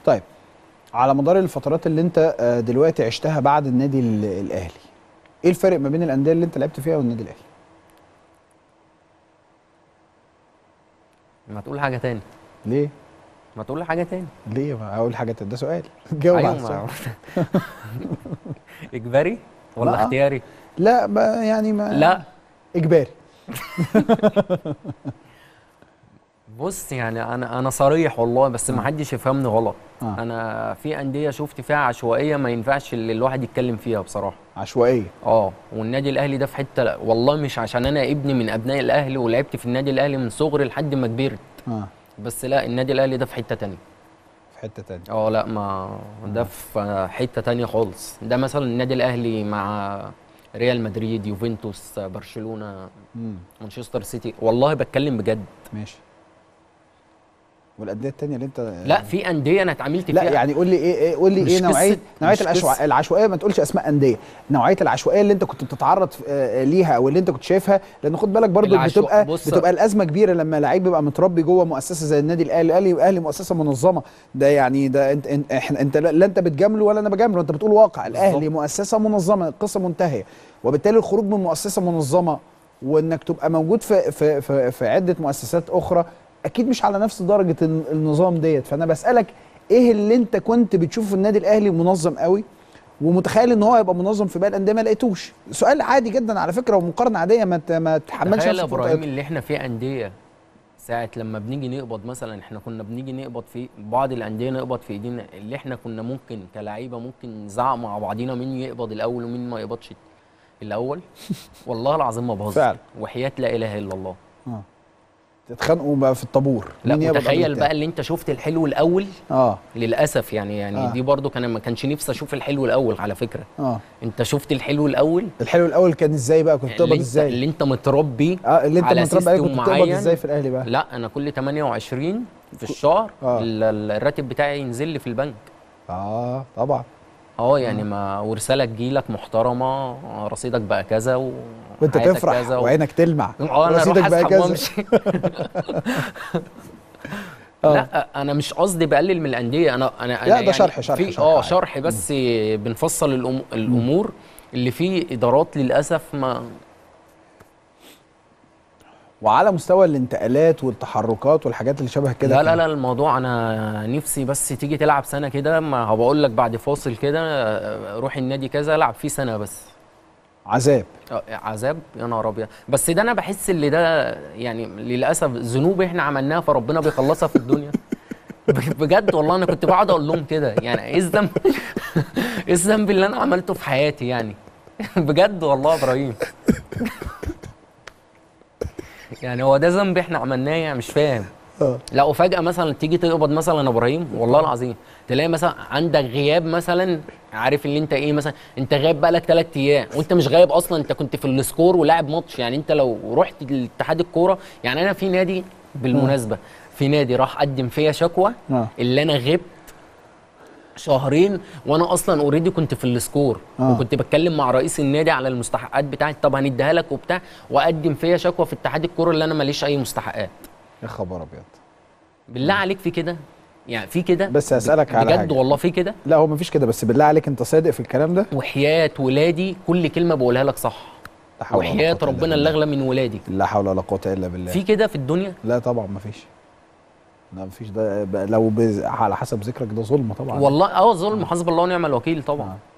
طيب على مدار الفترات اللي انت آه، دلوقتي عشتها بعد النادي ال- الاهلي ايه الفرق ما بين الانديه اللي انت لعبت فيها والنادي الاهلي ما تقول حاجه تاني ليه ما تقول حاجه تاني ليه ما اقول حاجه ده سؤال جاوب على ايوه السؤال ما اجباري ولا لا. اختياري لا ما يعني ما لا اجباري بص يعني انا انا صريح والله بس ما حدش يفهمني غلط آه. انا في انديه شفت فيها عشوائيه ما ينفعش اللي الواحد يتكلم فيها بصراحه عشوائيه اه والنادي الاهلي ده في حته لا. والله مش عشان انا ابني من ابناء الاهلي ولعبت في النادي الاهلي من صغري لحد ما كبرت اه بس لا النادي الاهلي ده في حته تانية في حته تانية اه لا ما ده في حته تانية خالص ده مثلا النادي الاهلي مع ريال مدريد يوفنتوس برشلونه امم مانشستر سيتي والله بتكلم بجد ماشي والانديه التانية اللي انت لا في انديه انا اتعاملت فيها لا يعني قول لي ايه, إيه قول لي مش ايه نوعيه قصة- نوعيه مش العشوائيه قصة. العشوائيه ما تقولش اسماء انديه نوعيه العشوائيه اللي انت كنت بتتعرض آه، ليها او اللي انت كنت شايفها لان خد بالك برضو العشو- بتبقى بص- بتبقى الازمه كبيره لما لعيب بيبقى متربي جوه مؤسسه زي النادي الاهلي الاهلي الاهلي مؤسسه منظمه ده يعني ده انت انت احنا انت لا لا انت بتجامله ولا انا بجامله انت بتقول واقع الاهلي بالظبط. مؤسسه منظمه القصه منتهيه وبالتالي الخروج من مؤسسه منظمه وانك تبقى موجود في في في, في عده مؤسسات اخرى اكيد مش على نفس درجه الن- النظام ديت فانا بسالك ايه اللي انت كنت بتشوفه في النادي الاهلي منظم قوي ومتخيل ان هو يبقى منظم في باقي الانديه ما لقيتوش سؤال عادي جدا على فكره ومقارنه عاديه ما ت- ما تحملش تخيل يا نفسك ابراهيم فوق- اللي احنا في انديه ساعة لما بنيجي نقبض مثلا احنا كنا بنيجي نقبض في بعض الانديه نقبض في ايدينا اللي احنا كنا ممكن كلاعيبه ممكن نزعق مع بعضينا مين يقبض الاول ومين ما يقبضش الاول والله العظيم ما بهزر فعلا. وحياه لا اله الا الله اه تتخانقوا بقى في الطابور لا مين يقبض قبل وتخيل التاني؟ بقى اللي انت شفت الحلو الاول اه للاسف يعني يعني آه. دي برضو كان ما كانش نفسي اشوف الحلو الاول على فكره اه انت شفت الحلو الاول الحلو الاول كان ازاي بقى كنت اللي بتقبض انت, ازاي اللي انت متربي اه اللي انت على متربي عليه سيستم كنت بتقبض معين. ازاي في الاهلي بقى لا انا كل 28 في الشهر آه. ال- ال- الراتب بتاعي ينزل لي في البنك اه طبعا اه يعني ما ورساله تجيلك محترمه آه، رصيدك بقى كذا و وانت حياتك تفرح كذا و- وعينك تلمع اه انا رصيدك اروح بقى اسحب كذا. وامشي آه. لا انا مش قصدي بقلل من الانديه انا انا لا، أنا ده شرح- شرح- في شرح اه عادي. شرح بس بنفصل الأم- الامور اللي فيه ادارات للاسف ما وعلى مستوى الانتقالات والتحركات والحاجات اللي شبه كده لا لا كان- لا الموضوع انا نفسي بس تيجي تلعب سنه كده ما هبقول لك بعد فاصل كده آه، روح النادي كذا العب فيه سنه بس عذاب آه، عذاب يا نهار ابيض بس ده انا بحس اللي ده يعني للاسف ذنوب احنا عملناها فربنا بيخلصها في الدنيا بجد والله انا كنت بقعد اقول لهم كده يعني ايه الذنب ايه الذنب اللي انا عملته في حياتي يعني بجد والله يا ابراهيم يعني هو ده ذنب احنا عملناه يعني مش فاهم اه لا وفجأة مثلا تيجي تقبض مثلا يا ابراهيم والله العظيم تلاقي مثلا عندك غياب مثلا عارف اللي انت ايه مثلا انت غايب بقالك ثلاث ايام وانت مش غايب اصلا انت كنت في السكور ولاعب ماتش يعني انت لو رحت لاتحاد الكوره يعني انا في نادي بالمناسبه في نادي راح قدم فيا شكوى آه. اللي انا غبت شهرين وانا اصلا اوريدي كنت في السكور آه. وكنت بتكلم مع رئيس النادي على المستحقات بتاعتي طب هنديها لك وبتاع واقدم فيا شكوى في اتحاد الكوره اللي انا ماليش اي مستحقات يا خبر ابيض بالله عليك في كده يعني في كده بس هسألك على بجد حاجة. والله في كده لا هو مفيش كده بس بالله عليك انت صادق في الكلام ده وحياة ولادي كل كلمة بقولها لك صح لا حول ولا وحياة قوة إلا ربنا اللي بالله. اغلى من ولادي لا حول ولا قوه الا بالله في كده في الدنيا لا طبعا مفيش لا مفيش ده ب- لو بز... على حسب ذكرك ده ظلم طبعا والله اه ظلم حسب الله ونعم الوكيل طبعا آه.